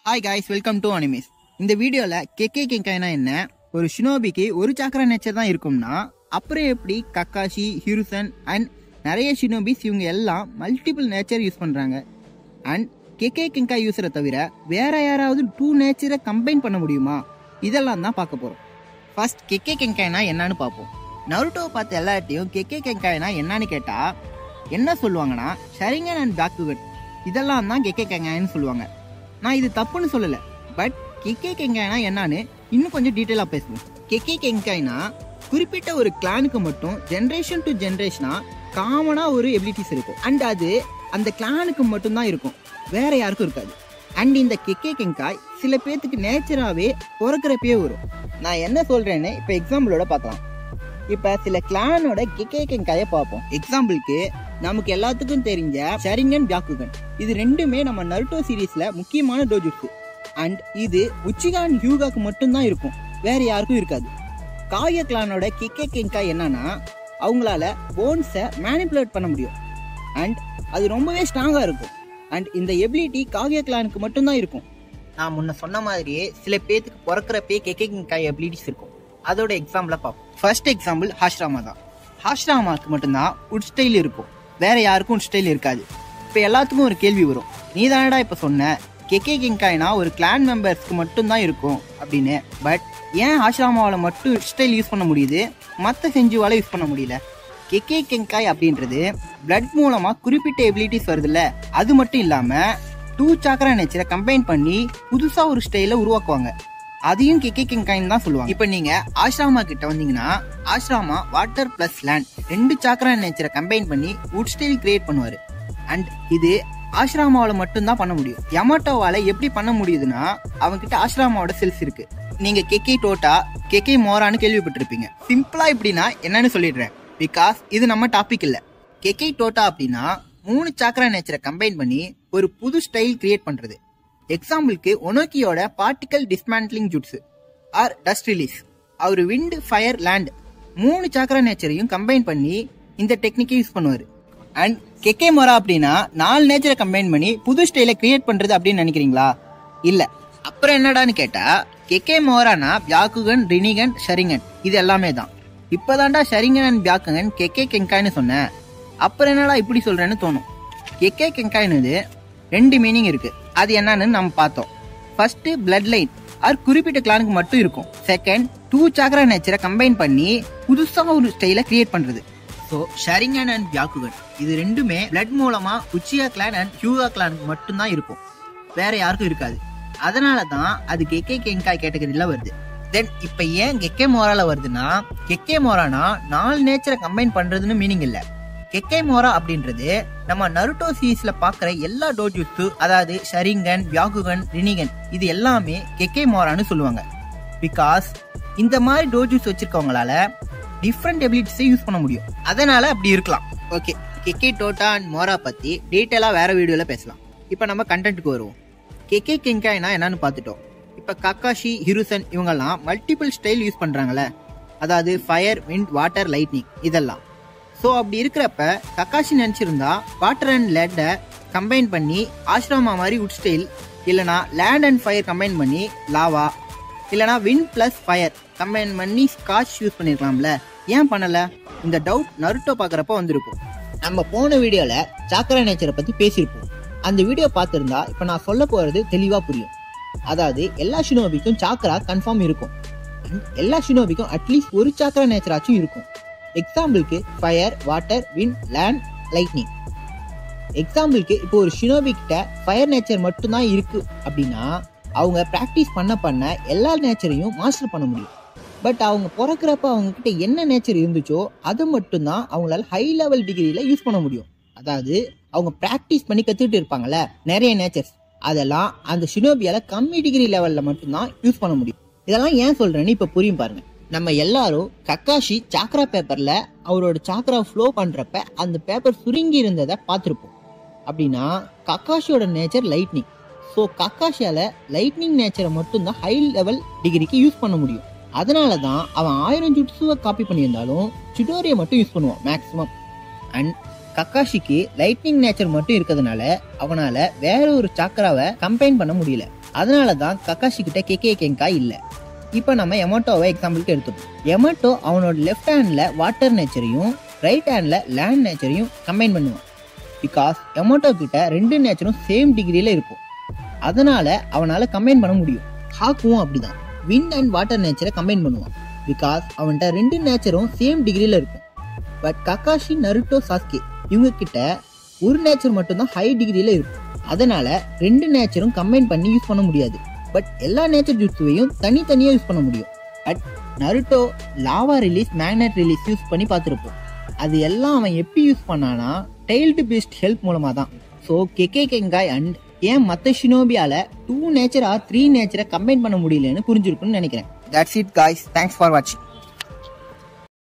hi guys welcome to animes இந்த வீடியோல கெக்கே கெங்காய்னா என்ன ஒரு ஷினோபிக்கு ஒரு சக்கர நேச்சர் தான் இருக்கும்னா அப்புறம் எப்படி கக்காஷி ஹிருசன் அண்ட் நிறைய ஷினோபிஸ் இவங்க எல்லாம் மல்டிபிள் நேச்சர் யூஸ் பண்றாங்க அண்ட் கெக்கே கெங்காய் யூஸரை தவிர வேற யாராவது டூ நேச்சரை கம்பைன் பண்ண முடியுமா இதெல்லாம் தான் பார்க்க போறோம் ஃபர்ஸ்ட் கெக்கே கெங்காய்னா என்னன்னு பார்ப்போம் நருட்டோவை பார்த்த எல்லார்ட்டையும் கெக்கே கெங்காய்னா என்னன்னு கேட்டா என்ன சொல்லுவாங்கன்னா ஷரிங்கன் அண்ட் பேக்குகன் இதெல்லாம் தான் கெக்கே கெங்காய்னு சொல்லுவாங்க நான் இது தப்புன்னு சொல்லல பட் கெக்கே கெங்காய்னா என்னன்னு இன்னும் கொஞ்சம் டீட்டெயிலாக பேசுவோம் கெக்கே கெங்காய்னா குறிப்பிட்ட ஒரு கிளானுக்கு மட்டும் ஜென்ரேஷன் டு ஜென்ரேஷனா காமனா ஒரு எபிலிட்டிஸ் இருக்கும் அண்ட் அது அந்த கிளானுக்கு மட்டும்தான் இருக்கும் வேற யாருக்கும் இருக்காது அண்ட் இந்த கெக்கே கெங்காய் சில பேர்த்துக்கு நேச்சராகவே பிறக்கிறப்பயே வரும் நான் என்ன சொல்றேன்னு இப்போ எக்ஸாம்பிளோட பார்க்கலாம் இப்போ சில கிளானோட கெக்கே கெங்காயை பார்ப்போம் எக்ஸாம்பிளுக்கு நமக்கு எல்லாத்துக்கும் தெரிஞ்ச ஷரிங்கன் பியாக்குகன் இது ரெண்டுமே நம்ம நருட்டோ சீரீஸ்ல முக்கியமான டோஜுட்ஸு அண்ட் இது உச்சிகான் ஹியூகாக்கு மட்டும்தான் இருக்கும் வேற யாருக்கும் இருக்காது காய கிளானோட கிக்கே கெங்காய் என்னன்னா அவங்களால போன்ஸை மேனிப்புலேட் பண்ண முடியும் அண்ட் அது ரொம்பவே ஸ்ட்ராங்காக இருக்கும் அண்ட் இந்த எபிலிட்டி காவிய கிளானுக்கு மட்டும்தான் இருக்கும் நான் முன்ன சொன்ன மாதிரியே சில பேத்துக்கு பிறக்கிறப்பே கெக்கே கெங்காய் எபிலிட்டிஸ் இருக்கும் அதோட எக்ஸாம்பிளை பார்ப்போம் ஃபர்ஸ்ட் எக்ஸாம்பிள் ஹாஷ்ராமா தான் ஹாஷ்ராமாக்கு மட்டும்தான் உட் ஸ்டைல் இருக்கும் வேற யாருக்கும் உட் ஸ்டைல் இருக்காது இப்போ எல்லாத்துக்கும் ஒரு கேள்வி வரும் நீ தானடா இப்போ சொன்ன கெக்கே கிங்காய்னா ஒரு கிளான் மெம்பர்ஸ்க்கு மட்டும்தான் இருக்கும் அப்படின்னு பட் ஏன் ஆஷ்ராமாவில் மட்டும் ஸ்டைல் யூஸ் பண்ண முடியுது மற்ற செஞ்சுவால யூஸ் பண்ண முடியல கெக்கே கெங்காய் அப்படின்றது பிளட் மூலமா குறிப்பிட்ட எபிலிட்டிஸ் வருதுல்ல அது மட்டும் இல்லாம டூ சாக்கரா நேச்சரை கம்பைன் பண்ணி புதுசா ஒரு ஸ்டைல உருவாக்குவாங்க அதையும் கெக்கே கெங்காயின் தான் சொல்லுவாங்க இப்போ நீங்க ஆஷ்ராமா கிட்ட வந்தீங்கன்னா ஆஷ்ராமா வாட்டர் பிளஸ் லேண்ட் ரெண்டு சாக்கரா நேச்சரை கம்பைன் பண்ணி உட் ஸ்டைல் கிரியேட் பண்ணுவாரு அண்ட் இது ஆஷ்ராமாவில மட்டும்தான் பண்ண முடியும் யமாட்டோவால எப்படி பண்ண முடியுதுன்னா அவன்கிட்ட ஆஷ்ராமாவோட செல்ஸ் இருக்கு நீங்க கெக்கே டோட்டா கெக்கே மோரான்னு கேள்விப்பட்டிருப்பீங்க சிம்பிளா இப்படின்னா என்னன்னு சொல்லிடுறேன் பிகாஸ் இது நம்ம டாபிக் இல்ல கெக்கே டோட்டா அப்படின்னா மூணு சாக்கரா நேச்சரை கம்பைன் பண்ணி ஒரு புது ஸ்டைல் கிரியேட் பண்றது எக்ஸாம்பிளுக்கு ஒனோக்கியோட particle dismantling jutsu or dust release அவர் விண்ட் ஃபயர் லேண்ட் மூணு சாக்கரா நேச்சரையும் கம்பைன் பண்ணி இந்த டெக்னிக்கை யூஸ் பண்ணுவார் அண்ட் கெக்கே மொரா அப்படின்னா நாலு நேச்சரை கம்பைன் பண்ணி புது ஸ்டைலை கிரியேட் பண்றது அப்படின்னு நினைக்கிறீங்களா இல்ல அப்புறம் என்னடான்னு கேட்டா கெக்கே மோரானா பியாக்குகன் ரினிகன் ஷரிங்கன் இது எல்லாமே தான் இப்பதான்டா ஷரிங்கன் அண்ட் பியாக்குகன் கெக்கே கெங்காய்னு சொன்னேன் அப்புறம் என்னடா இப்படி சொல்றேன்னு தோணும் கெக்கே கெங்காய்னு ரெண்டு மீனிங் இருக்கு அது என்னன்னு நம்ம பார்த்தோம் ஃபர்ஸ்ட் பிளட் லைன் ஆர் குறிப்பிட்ட கிளானுக்கு மட்டும் இருக்கும் செகண்ட் டூ சாக்கரா நேச்சரை கம்பைன் பண்ணி புதுசா ஒரு ஸ்டைலை கிரியேட் பண்றது ஸோ ஷரிங்கன் அண்ட் பியாக்குகன் இது ரெண்டுமே பிளட் மூலமா உச்சியா கிளான் அண்ட் ஹியூகா கிளானுக்கு மட்டும்தான் இருக்கும் வேற யாருக்கும் இருக்காது அதனால தான் அது கெக்கே கெங்காய் கேட்டகரியில வருது தென் இப்போ ஏன் கெக்கே மோரால வருதுன்னா கெக்கே மோரானா நாலு நேச்சரை கம்பைன் பண்றதுன்னு மீனிங் இல்லை கெக்கே மோரா அப்படின்றது நம்ம நருட்டோ சீரீஸ்ல பாக்குற எல்லா டோஜுட்ஸு அதாவது ஷரிங்கன் வியாகுகன் ரினிகன் இது எல்லாமே கெக்கே மோரான்னு சொல்லுவாங்க பிகாஸ் இந்த மாதிரி டோஜுட்ஸ் வச்சிருக்கவங்களால டிஃப்ரெண்ட் எபிலிட்டிஸை யூஸ் பண்ண முடியும் அதனால அப்படி இருக்கலாம் okay kekkei tota and mora பத்தி டீட்டெயிலாக வேற வீடியோல பேசலாம் இப்போ நம்ம கண்டென்ட்டுக்கு வருவோம் கெக்கே கெங்காய்னா என்னன்னு பார்த்துட்டோம் இப்போ கக்காஷி ஹிருசன் இவங்கெல்லாம் மல்டிபிள் ஸ்டைல் யூஸ் பண்றாங்கல்ல அதாவது ஃபயர் விண்ட் வாட்டர் லைட்னிங் இதெல்லாம் ஸோ அப்படி இருக்கிறப்ப கக்காஷி நினச்சிருந்தா வாட்டர் அண்ட் லேண்டை கம்பைன் பண்ணி ஆஷ்ராமா மாதிரி உட் ஸ்டைல் இல்லைனா லேண்ட் அண்ட் ஃபயர் கம்பைன் பண்ணி லாவா இல்லைனா விண்ட் ப்ளஸ் ஃபயர் கம்பைன் பண்ணி ஸ்காட்ச் யூஸ் பண்ணியிருக்கலாம்ல ஏன் பண்ணலை இந்த டவுட் நருட்டோ பார்க்குறப்ப வந்திருக்கும் நம்ம போன வீடியோவில் சாக்கரா நேச்சரை பற்றி பேசியிருப்போம் அந்த வீடியோ பார்த்துருந்தா இப்போ நான் சொல்ல போகிறது தெளிவாக புரியும் அதாவது எல்லா ஷினோபிக்கும் சாக்கரா கன்ஃபார்ம் இருக்கும் And எல்லா ஷினோபிக்கும் அட்லீஸ்ட் ஒரு சாக்கரா நேச்சராச்சும் இருக்கும் எக்ஸாம்பிளுக்கு fire water wind land lightning எக்ஸாம்பிளுக்கு இப்போ ஒரு ஷினோபி கிட்ட ஃபயர் நேச்சர் மட்டும்தான் இருக்கு அப்படின்னா அவங்க ப்ராக்டிஸ் பண்ண பண்ண எல்லா நேச்சரையும் மாஸ்டர் பண்ண முடியும் பட் அவங்க பிறக்கிறப்ப அவங்க கிட்ட என்ன நேச்சர் இருந்துச்சோ அது மட்டும்தான் அவங்களால ஹை லெவல் டிகிரியில யூஸ் பண்ண முடியும் அதாவது அவங்க ப்ராக்டிஸ் பண்ணி கத்துக்கிட்டு இருப்பாங்கல்ல நிறைய நேச்சர்ஸ் அதெல்லாம் அந்த ஷினோபியால கம்மி டிகிரி லெவல்ல மட்டும்தான் யூஸ் பண்ண முடியும் இதெல்லாம் ஏன் சொல்றேன்னு இப்ப புரியும் பாருங்க நம்ம எல்லாரும் கக்காஷி சாக்ரா பேப்பர்ல அவரோட சாக்ரா ஃப்ளோ பண்றப்ப அந்த பேப்பர் சுருங்கி இருந்ததை பார்த்துருப்போம் அப்படின்னா கக்காஷியோட நேச்சர் லைட்னிங் ஸோ கக்காஷியால லைட்னிங் நேச்சரை மட்டும்தான் ஹை லெவல் டிகிரிக்கு யூஸ் பண்ண முடியும் அதனால தான் அவன் ஆயிரம் ஜுட்ஸுவை காப்பி பண்ணியிருந்தாலும் சுடோரியை மட்டும் யூஸ் பண்ணுவான் மேக்ஸிமம் அண்ட் கக்காஷிக்கு லைட்னிங் நேச்சர் மட்டும் இருக்கிறதுனால அவனால வேற ஒரு சாக்கராவை கம்பைன் பண்ண முடியல அதனால தான் கக்காஷி கிட்ட கெக்கே கெங்காய் இல்லை இப்போ நம்ம எமோட்டோவை எக்ஸாம்பிளுக்கு எடுத்துப்போம் எமோட்டோ அவனோட லெஃப்ட் ஹேண்டில் வாட்டர் நேச்சரையும் ரைட் ஹேண்டில் லேண்ட் நேச்சரையும் கம்பைன் பண்ணுவான் பிகாஸ் எமோட்டோ கிட்ட ரெண்டு நேச்சரும் சேம் டிகிரியில் இருக்கும் அதனால அவனால் கம்பைன் பண்ண முடியும் ஹாக்குவும் அப்படிதான் விண்ட் அண்ட் வாட்டர் நேச்சரை கம்பைன் பண்ணுவான் பிகாஸ் அவன்கிட்ட ரெண்டு நேச்சரும் சேம் டிகிரியில் இருக்கும் பட் கக்காஷி நருட்டோ சாஸ்கே இவங்க கிட்ட ஒரு நேச்சர் மட்டும்தான் ஹை டிகிரியில் இருக்கும் அதனால ரெண்டு நேச்சரும் கம்பைன் பண்ணி யூஸ் பண்ண முடியாது பட் எல்லா நேச்சர் ஜூட்ஸுவையும் தனித்தனியாக யூஸ் பண்ண முடியும் but Naruto lava release magnet release use பண்ணி பார்த்துருப்போம் அது எல்லாம் அவன் எப்படி யூஸ் பண்ணானா டெய்ல்டு பேஸ்ட் ஹெல்ப் மூலமாக தான் ஸோ கெக்கே கெங்காய் அண்ட் ஏன் மற்ற ஷினோபியால டூ நேச்சர் ஆர் த்ரீ நேச்சரை கம்பைன் பண்ண முடியலன்னு புரிஞ்சிருக்குன்னு நினைக்கிறேன் that's it guys thanks for வாட்சிங்